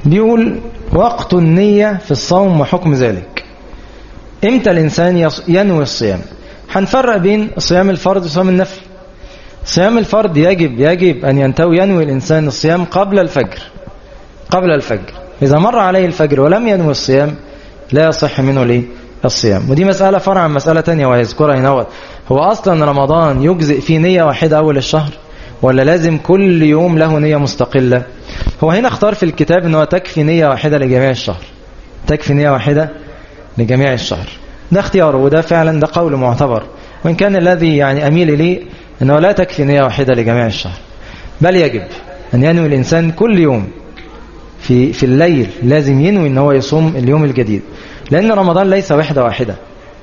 بيقول وقت النية في الصوم وحكم ذلك امتى الإنسان ينوي الصيام هنفرق بين صيام الفرض وصيام النفل صيام الفرض يجب يجب أن ينتوي ينوي الإنسان الصيام قبل الفجر قبل الفجر إذا مر عليه الفجر ولم ينوي الصيام لا يصح منه ليه الصيام ودي مسألة فرع عن مسألة تانية وهيذكرها هنا هو أصلا رمضان يجزئ فيه نية واحدة أول الشهر ولا لازم كل يوم له نية مستقلة هو هنا اختار في الكتاب أنه تكفي نية واحدة لجميع الشهر تكفي نية واحدة لجميع الشهر ده اختياره وده فعلا ده قول معتبر وإن كان الذي يعني أميل إليه أنه لا تكفي نية واحدة لجميع الشهر بل يجب أن ينوي الإنسان كل يوم في في الليل لازم ينوي أن هو يصوم اليوم الجديد لأن رمضان ليس وحدة واحدة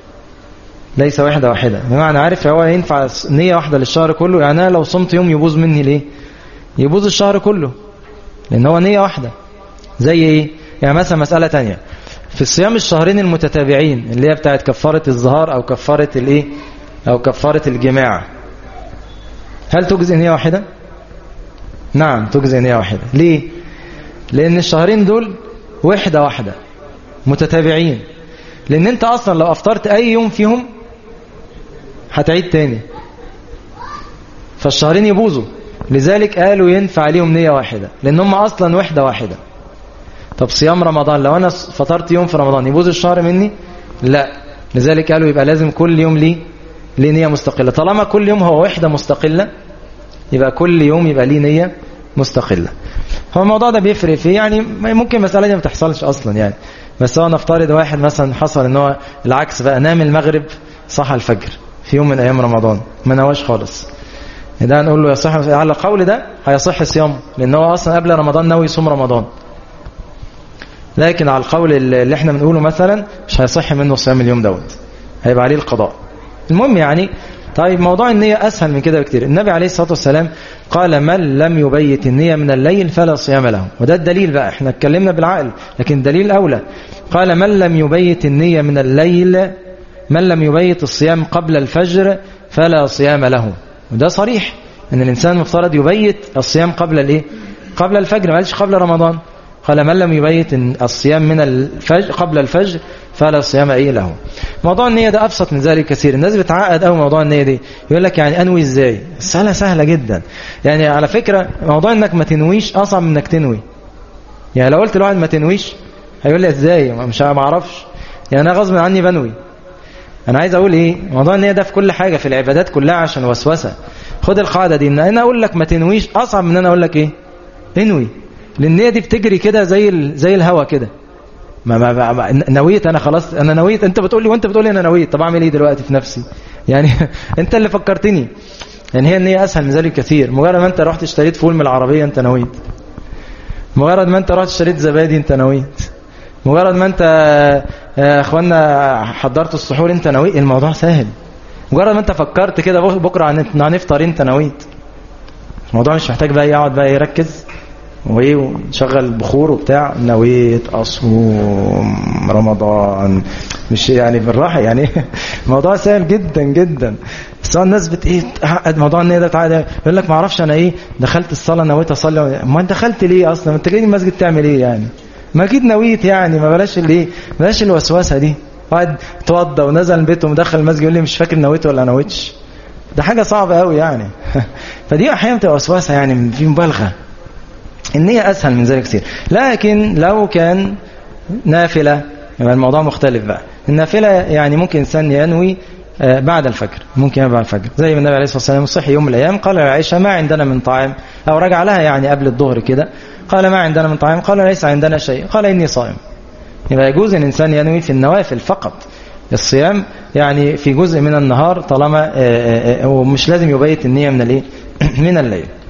ليس وحدة واحدة بمعنى عارف هو ينفع نية واحدة للشهر كله يعني أنا لو صمت يوم يبوظ مني ليه يبوظ الشهر كله لأن هو نية واحدة زي إيه يعني مثلا مسألة تانية في الصيام الشهرين المتتابعين اللي هي بتاعت كفارة الظهار أو كفارة الإيه أو كفارة الجماع هل تجزئ نية واحدة نعم تجزئ نية واحدة ليه لأن الشهرين دول وحدة واحدة متتابعين لأن أنت أصلا لو أفطرت أي يوم فيهم هتعيد تاني فالشهرين يبوظوا لذلك قالوا ينفع عليهم نية واحدة لأن هم أصلا وحدة واحدة طب صيام رمضان لو أنا فطرت يوم في رمضان يبوظ الشهر مني لا لذلك قالوا يبقى لازم كل يوم ليه ليه نية مستقلة طالما كل يوم هو وحدة مستقلة يبقى كل يوم يبقى ليه نية مستقلة هو الموضوع ده بيفرق فيه يعني ممكن مسألة دي ما تحصلش أصلا يعني بس هو نفترض واحد مثلا حصل ان هو العكس بقى نام المغرب صحى الفجر في يوم من ايام رمضان ما نواش خالص ده نقول له يصح على القول ده هيصح صيامه لان هو اصلا قبل رمضان ناوي يصوم رمضان لكن على القول اللي احنا بنقوله مثلا مش هيصح منه صيام اليوم دوت هيبقى عليه القضاء المهم يعني طيب موضوع النية أسهل من كده بكتير النبي عليه الصلاة والسلام قال من لم يبيت النية من الليل فلا صيام له وده الدليل بقى احنا اتكلمنا بالعقل لكن الدليل أولى قال من لم يبيت النية من الليل من لم يبيت الصيام قبل الفجر فلا صيام له وده صريح ان الإنسان مفترض يبيت الصيام قبل الايه قبل الفجر ما قالش قبل رمضان قال من لم يبيت الصيام من الفجر قبل الفجر فلا صيام ايه له موضوع النية ده أبسط من ذلك كثير الناس بتعقد قوي موضوع النية دي يقول لك يعني أنوي إزاي السهلة سهلة جدا يعني على فكرة موضوع إنك ما تنويش أصعب من إنك تنوي يعني لو قلت لواحد ما تنويش هيقول لي إزاي مش ما أعرفش يعني أنا غصب عني بنوي أنا عايز أقول إيه موضوع النية ده في كل حاجة في العبادات كلها عشان وسوسة خد القاعدة دي إن أنا أقول لك ما تنويش أصعب من أنا أقول لك إيه انوي لأن النية دي بتجري كده زي ال... زي الهوا كده ما ما ما نويت انا خلاص انا نويت انت بتقول لي وانت بتقول لي انا نويت طب اعمل ايه دلوقتي في نفسي يعني انت اللي فكرتني يعني هي النية اسهل من ذلك كثير مجرد ما انت رحت اشتريت فول من العربية انت نويت مجرد ما انت رحت اشتريت زبادي انت نويت مجرد ما انت يا اخوانا حضرت السحور انت نويت الموضوع سهل مجرد ما انت فكرت كده بكره هنفطر انت نويت الموضوع مش محتاج بقى يقعد بقى يركز وايه ونشغل بخور وبتاع نويت اصوم رمضان مش يعني بالراحه يعني موضوع سهل جدا جدا بس هو الناس بت ايه تعقد موضوع النيه ده تعقد يقول لك ما اعرفش انا ايه دخلت الصلاه نويت اصلي ما انت دخلت ليه اصلا انت جاي المسجد تعمل ايه يعني ما اكيد نويت يعني ما بلاش الايه بلاش الوسوسه دي واحد توضى ونزل من بيته ودخل المسجد يقول لي مش فاكر نويت ولا نويتش ده حاجه صعبه قوي يعني فدي احيانا بتبقى وسوسه يعني في مبالغه النية أسهل من ذلك كثير لكن لو كان نافلة يبقى الموضوع مختلف بقى النافلة يعني ممكن إنسان ينوي بعد الفجر ممكن بعد الفجر زي ما النبي عليه الصلاة والسلام صحي يوم من الأيام قال لعائشة ما عندنا من طعام أو رجع لها يعني قبل الظهر كده قال ما عندنا من طعام قال ليس عندنا شيء قال إني صائم يبقى يجوز أن الإنسان ينوي في النوافل فقط الصيام يعني في جزء من النهار طالما ومش لازم يبيت النية من الايه من الليل